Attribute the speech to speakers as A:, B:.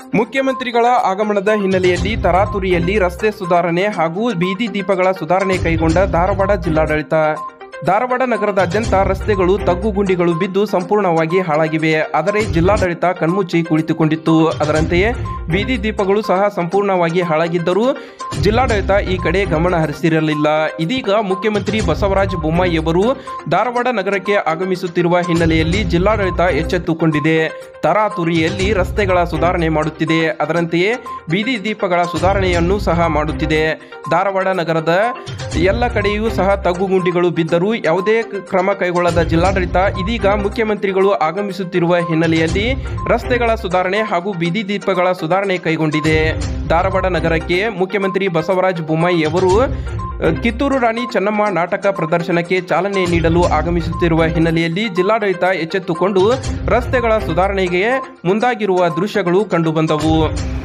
A: ಮುಖ್ಯಮಂತ್ರಿಗಳ ಆಗಮನದ ಹಿನ್ನೆಲೆಯಲ್ಲಿ ತರಾತುರಿಯಲ್ಲಿ ರಸ್ತೆ ಸುಧಾರಣೆ ಹಾಗೂ ಬೀದಿ ದೀಪಗಳ ಸುಧಾರಣೆ ಕೈಗೊಂಡ ಧಾರವಾಡ ಜಿಲ್ಲಾಡಳಿತ ಧಾರವಾಡ ನಗರದಾದ್ಯಂತ ರಸ್ತೆಗಳು ತಗ್ಗುಗುಂಡಿಗಳು ಬಿದ್ದು ಸಂಪೂರ್ಣವಾಗಿ ಹಾಳಾಗಿವೆ ಆದರೆ ಜಿಲ್ಲಾಡಳಿತ ಕಣ್ಮುಚ್ಚಿ ಕುಳಿತುಕೊಂಡಿತ್ತು ಅದರಂತೆಯೇ ಬೀದಿ ದೀಪಗಳು ಸಹ ಸಂಪೂರ್ಣವಾಗಿ ಹಾಳಾಗಿದ್ದರೂ ಜಿಲ್ಲಾಡಳಿತ ಈ ಕಡೆ ಗಮನ ಹರಿಸಿರಲಿಲ್ಲ ಇದೀಗ ಮುಖ್ಯಮಂತ್ರಿ ಬಸವರಾಜ ಬೊಮ್ಮಾಯಿಯವರು ಧಾರವಾಡ ನಗರಕ್ಕೆ ಆಗಮಿಸುತ್ತಿರುವ ಹಿನ್ನೆಲೆಯಲ್ಲಿ ಜಿಲ್ಲಾಡಳಿತ ಎಚ್ಚೆತ್ತುಕೊಂಡಿದೆ ತರಾತುರಿಯಲ್ಲಿ ರಸ್ತೆಗಳ ಸುಧಾರಣೆ ಮಾಡುತ್ತಿದೆ ಅದರಂತೆಯೇ ಬೀದಿ ದೀಪಗಳ ಸುಧಾರಣೆಯನ್ನು ಸಹ ಮಾಡುತ್ತಿದೆ ಧಾರವಾಡ ನಗರದ ಎಲ್ಲ ಕಡೆಯೂ ಸಹ ತಗ್ಗುಗುಂಡಿಗಳು ಬಿದ್ದರೂ ಯಾವುದೇ ಕ- ಕ್ರಮ ಕೈಗೊಳ್ಳದ ಜಿಲ್ಲಾಡಳಿತ ಇದೀಗ ಮುಖ್ಯಮಂತ್ರಿಗಳು ಆಗಮಿಸುತ್ತಿರುವ ಹಿನ್ನೆಲೆಯಲ್ಲಿ ರಸ್ತೆಗಳ ಸುಧಾರಣೆ ಹಾಗೂ ಬೀದಿ ದೀಪಗಳ ಸುಧಾರಣೆ ಕೈಗೊಂಡಿದೆ ಧಾರವಾಡ ನಗರಕ್ಕೆ ಮುಖ್ಯಮಂತ್ರಿ ಬಸವರಾಜ ಬೊಮ್ಮಾಯಿ ಅವರು ಅಹ್, ಕಿತ್ತೂರು ರಾಣಿ ಚೆನ್ನಮ್ಮ ನಾಟಕ ಪ್ರದರ್ಶನಕ್ಕೆ ಚಾಲನೆ ನೀಡಲು ಆಗಮಿಸುತ್ತಿರುವ ಹಿನ್ನೆಲೆಯಲ್ಲಿ ಜಿಲ್ಲಾಡಳಿತ ಎಚ್ಚೆತ್ತುಕೊಂಡು ರಸ್ತೆಗಳ ಸುಧಾರಣೆಗೆ ಮುಂದಾಗಿರುವ ದೃಶ್ಯಗಳು ಕಂಡುಬಂದವು